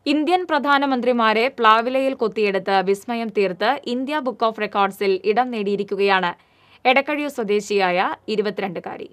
Indian പ്രധാനമന്ത്രിമാരെ പ്ലാവിലയിൽ കൊത്തിയെടുത്ത് വിസ്മയം തീർത്ത് India book of റെക്കോർഡ്സിൽ ഇടം നേടിയിരിക്കുകയാണ് എടക്കഴിയൂർ സ്വദേശിയായ ഇരുപത്തിരണ്ടുകാരി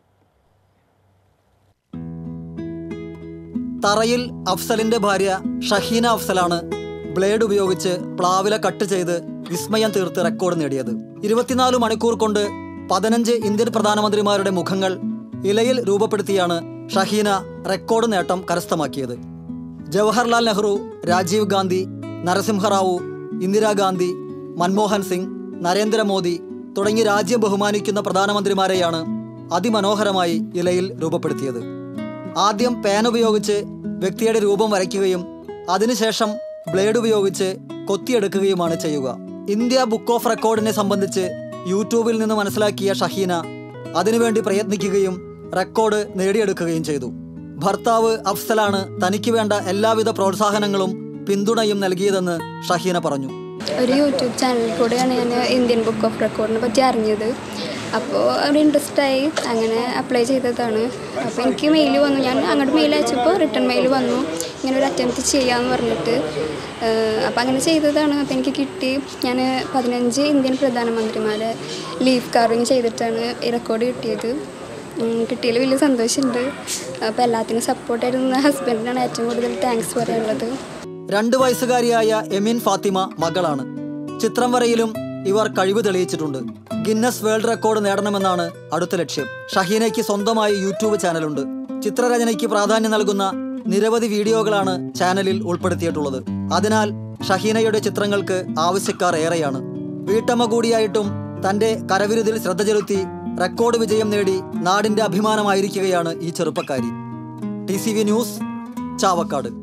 തറയിൽ അഫ്സലിന്റെ ഭാര്യ ഷഹീന അഫ്സലാണ് ബ്ലേഡ് ഉപയോഗിച്ച് പ്ലാവില കട്ട് ചെയ്ത് വിസ്മയം തീർത്ത് റെക്കോർഡ് നേടിയത് ഇരുപത്തിനാല് മണിക്കൂർ കൊണ്ട് പതിനഞ്ച് ഇന്ത്യൻ പ്രധാനമന്ത്രിമാരുടെ മുഖങ്ങൾ ഇലയിൽ രൂപപ്പെടുത്തിയാണ് ഷഹീന റെക്കോർഡ് നേട്ടം കരസ്ഥമാക്കിയത് ജവഹർലാൽ നെഹ്റു രാജീവ് ഗാന്ധി നരസിംഹറാവു ഇന്ദിരാഗാന്ധി മൻമോഹൻ സിംഗ് നരേന്ദ്രമോദി തുടങ്ങി രാജ്യം ബഹുമാനിക്കുന്ന പ്രധാനമന്ത്രിമാരെയാണ് അതിമനോഹരമായി ഇലയിൽ രൂപപ്പെടുത്തിയത് ആദ്യം പേൻ ഉപയോഗിച്ച് വ്യക്തിയുടെ രൂപം വരയ്ക്കുകയും അതിനുശേഷം ബ്ലേഡ് ഉപയോഗിച്ച് കൊത്തിയെടുക്കുകയുമാണ് ചെയ്യുക ഇന്ത്യ ബുക്ക് ഓഫ് റെക്കോർഡിനെ സംബന്ധിച്ച് യൂട്യൂബിൽ നിന്ന് മനസ്സിലാക്കിയ ഷഹീന അതിനുവേണ്ടി പ്രയത്നിക്കുകയും റെക്കോർഡ് നേടിയെടുക്കുകയും ചെയ്തു ഭർത്താവ് അഫ്സലാണ് തനിക്ക് വേണ്ട എല്ലാവിധ പ്രോത്സാഹനങ്ങളും പിന്തുണയും നൽകിയതെന്ന് ഷഹീന പറഞ്ഞു ഒരു യൂട്യൂബ് ചാനലിൽ കൂടെയാണ് ഞാൻ ഇന്ത്യൻ ബുക്ക് ഓഫ് റെക്കോർഡിനെ പറ്റി അറിഞ്ഞത് അപ്പോൾ ഒരു ഇൻട്രസ്റ്റ് ആയി അങ്ങനെ അപ്ലൈ ചെയ്തതാണ് അപ്പോൾ എനിക്ക് മെയിൽ വന്നു ഞാൻ അങ്ങോട്ട് മെയിൽ അയച്ചപ്പോൾ റിട്ടേൺ മെയിൽ വന്നു ഇങ്ങനെ ഒരു അറ്റംപ്റ്റ് ചെയ്യാമെന്ന് പറഞ്ഞിട്ട് അപ്പോൾ അങ്ങനെ ചെയ്തതാണ് അപ്പോൾ എനിക്ക് കിട്ടി ഞാൻ പതിനഞ്ച് ഇന്ത്യൻ പ്രധാനമന്ത്രിമാരെ ലീവ് കാറിങ് ചെയ്തിട്ടാണ് ഈ റെക്കോർഡ് കിട്ടിയത് ഉം, കിട്ടിയതിൽ വലിയ സന്തോഷമുണ്ട് അപ്പോൾ എല്ലാത്തിനും സപ്പോർട്ടായിരുന്ന ഹസ്ബൻഡിനാണ് ഏറ്റവും കൂടുതൽ താങ്ക്സ് പറയാനുള്ളത് രണ്ട് വയസ്സുകാരിയായ എമിൻ ഫാത്തിമ മകളാണ് ചിത്രം വരയിലും ഇവർ കഴിവ് തെളിയിച്ചിട്ടുണ്ട് ഗിന്നസ് വേൾഡ് റെക്കോർഡ് നേടണമെന്നാണ് അടുത്ത ലക്ഷ്യം ഷഹീനയ്ക്ക് സ്വന്തമായി യൂട്യൂബ് ചാനലുണ്ട് ചിത്രരചനയ്ക്ക് പ്രാധാന്യം നൽകുന്ന നിരവധി വീഡിയോകളാണ് ചാനലിൽ ഉൾപ്പെടുത്തിയിട്ടുള്ളത് അതിനാൽ ഷഹീനയുടെ ചിത്രങ്ങൾക്ക് ആവശ്യക്കാർ ഏറെയാണ് വീട്ടമ്മ കൂടിയായിട്ടും തന്റെ കരവിരുതിൽ ശ്രദ്ധ ചെലുത്തി റെക്കോർഡ് വിജയം നേടി നാടിന്റെ അഭിമാനമായിരിക്കുകയാണ് ഈ ചെറുപ്പക്കാരി ടി ന്യൂസ് ചാവക്കാട്